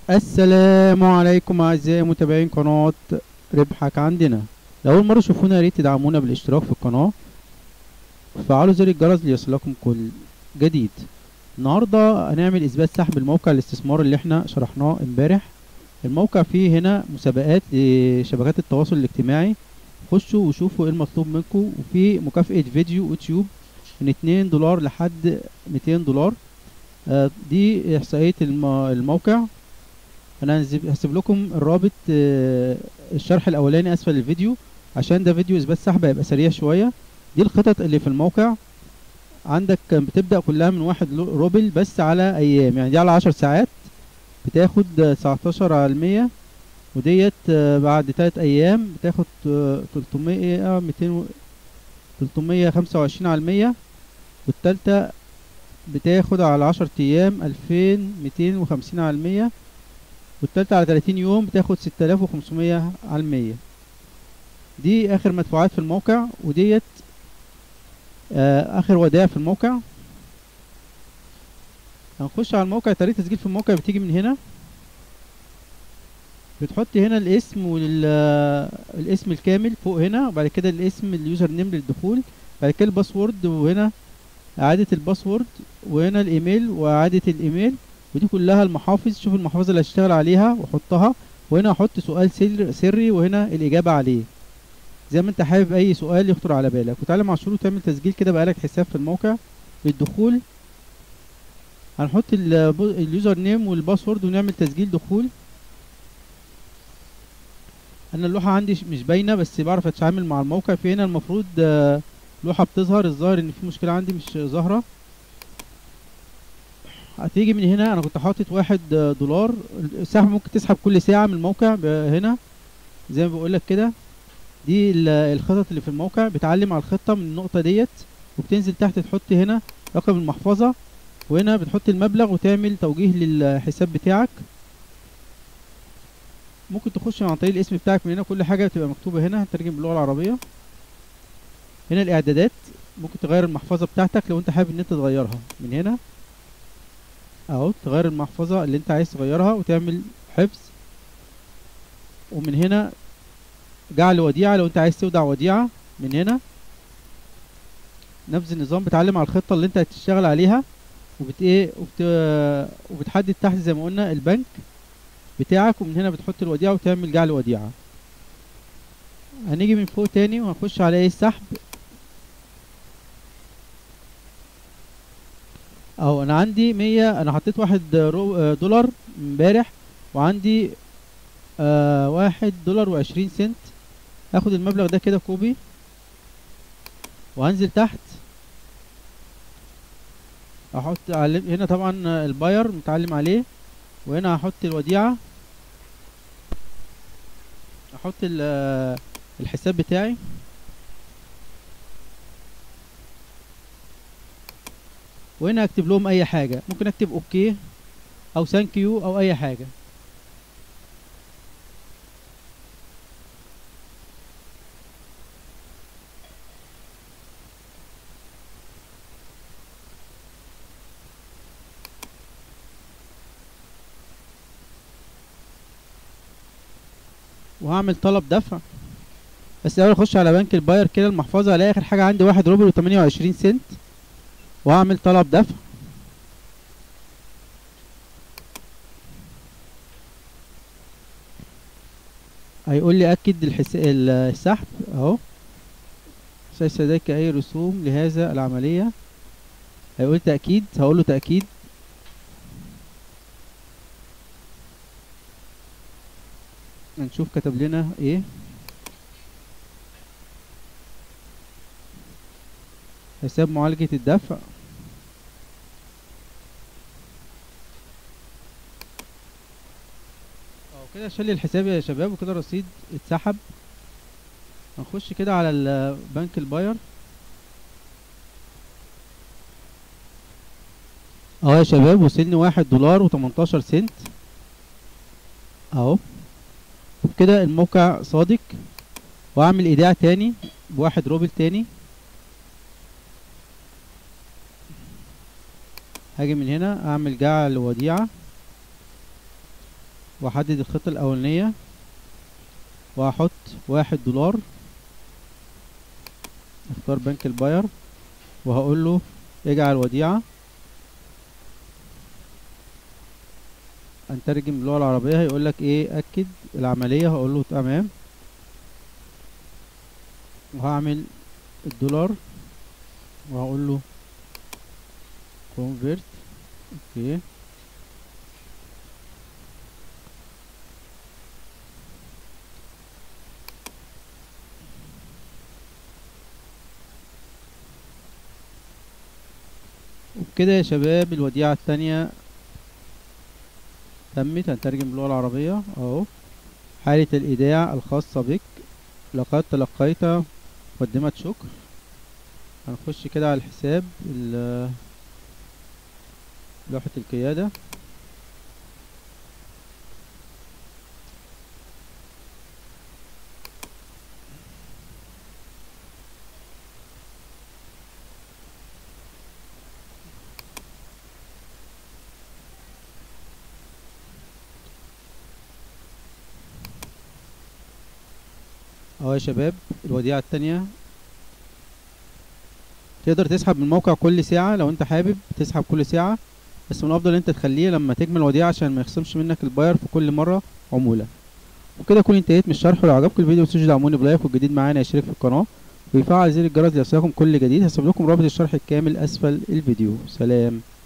السلام عليكم اعزائي متابعين قناة ربحك عندنا لأول مرة تشوفونا يا ريت تدعمونا بالاشتراك في القناة وفعلوا زر الجرس ليصلكم كل جديد النهاردة هنعمل اثبات سحب الموقع الاستثمار اللي احنا شرحناه امبارح الموقع فيه هنا مسابقات لشبكات التواصل الاجتماعي خشوا وشوفوا ايه المطلوب منكم وفي مكافأة فيديو يوتيوب من 2 دولار لحد 200 دولار آه، دي احصائية الم- الموقع انا هنزب- هسيب لكم الرابط آه، الشرح الاولاني اسفل الفيديو عشان ده فيديو اثبات سحب هيبقى سريع شوية دي الخطط اللي في الموقع عندك بتبدأ كلها من واحد لو- روبل بس على ايام يعني دي على عشر ساعات بتاخد آه، 19 على المية وديت آه، بعد تلات ايام بتاخد آه، 300 200 و- 325 على المية والتالتة بتاخد على عشر ايام 2250 على المية والتالتة على 30 يوم بتاخد 6500 على المية دي اخر مدفوعات في الموقع وديت آه اخر ودائع في الموقع هنخش على الموقع طريقة تسجيل في الموقع بتيجي من هنا بتحط هنا الاسم والاسم الكامل فوق هنا وبعد كده الاسم اليوزر نيم للدخول بعد كده الباسورد وهنا اعادة الباسورد وهنا الايميل واعادة الايميل ودي كلها المحافظ شوف المحفظة اللي هشتغل عليها وحطها وهنا احط سؤال سر سري وهنا الاجابة عليه زي ما انت حابب اي سؤال يخطر على بالك وتعلم على الشروط تعمل تسجيل كده بقالك حساب في الموقع للدخول هنحط ال- اليوزر نيم والباسورد ونعمل تسجيل دخول انا اللوحة عندي ش- مش باينة بس بعرف اتعامل مع الموقع في هنا المفروض آه، لوحة بتظهر الظاهر ان في مشكلة عندي مش ظاهرة هتيجي من هنا انا كنت حاطط واحد آه، دولار السحب ممكن تسحب كل ساعة من الموقع ب- هنا زي ما بقولك كده دي ال- الخطط اللي في الموقع بتعلم على الخطة من النقطة ديت وبتنزل تحت تحط هنا رقم المحفظة وهنا بتحط المبلغ وتعمل توجيه للحساب بتاعك ممكن تخش عن طريق الاسم بتاعك من هنا كل حاجة بتبقى مكتوبة هنا هترجم باللغة العربية هنا الاعدادات ممكن تغير المحفظة بتاعتك لو انت حابب ان انت تغيرها من هنا اهو تغير المحفظة اللي انت عايز تغيرها وتعمل حفظ ومن هنا جعل وديعة لو انت عايز تودع وديعة من هنا نفس النظام بتعلم على الخطة اللي انت هتشتغل عليها وبت ايه وبت وبتحدد تحت زي ما قلنا البنك بتاعك ومن هنا بتحط الوديعة وتعمل جعل وديعة هنيجي من فوق تاني وهنخش على ايه السحب اهو انا عندي مية انا حطيت واحد رو آه، دولار امبارح وعندي آه واحد دولار وعشرين سنت هاخد المبلغ ده كده كوبي وهنزل تحت احط علم هنا طبعا آه، الباير متعلم عليه وهنا هحط الوديعة احط ال- آه، الحساب بتاعي وهنا اكتب لهم اي حاجة ممكن اكتب اوكي او ثانك يو او اي حاجة وهعمل طلب دفع بس الاول اخش على بنك الباير كده المحفظة الاقي اخر حاجة عندي واحد روبل وتمانية وعشرين سنت وهعمل طلب دفع هيقول لي اكد الحس... ال- السحب اهو ليس لديك اي رسوم لهذا العملية هيقول تأكيد هقول له تأكيد هنشوف كتب لنا ايه حساب معالجة الدفع اهو كده شال لي الحساب يا شباب وكده الرصيد اتسحب هنخش كده على ال- بنك الباير اهو يا شباب وصلني واحد دولار وتمنتاشر سنت اهو وبكده الموقع صادق واعمل ايداع تاني بواحد روبل تاني هاجي من هنا اعمل جعل وديعة واحدد الخطة الاولانية وهحط واحد دولار اختار بنك الباير وهقول له اجعل وديعة هنترجم باللغة العربية هيقول لك ايه اكد العملية هقول له تمام وهعمل الدولار وهقول له convert اوكي وبكده يا شباب الوديعة التانية تمت هنترجم باللغة العربية اهو حالة الإيداع الخاصة بك لقد تلقيت مقدمة شكر هنخش كده على الحساب ال- لوحة القيادة اهو يا شباب الوديعة التانية تقدر تسحب من الموقع كل ساعة لو انت حابب تسحب كل ساعة بس من الافضل انت تخليه لما تكمل وديعة عشان ما يخصمش منك الباير في كل مرة عمولة وكده اكون انتهيت من الشرح ولو عجبكم الفيديو متنسوش تدعموني بلايك والجديد معانا يشترك في القناة ويفعل زر الجرس ليصلكم كل جديد هسيب لكم رابط الشرح الكامل اسفل الفيديو سلام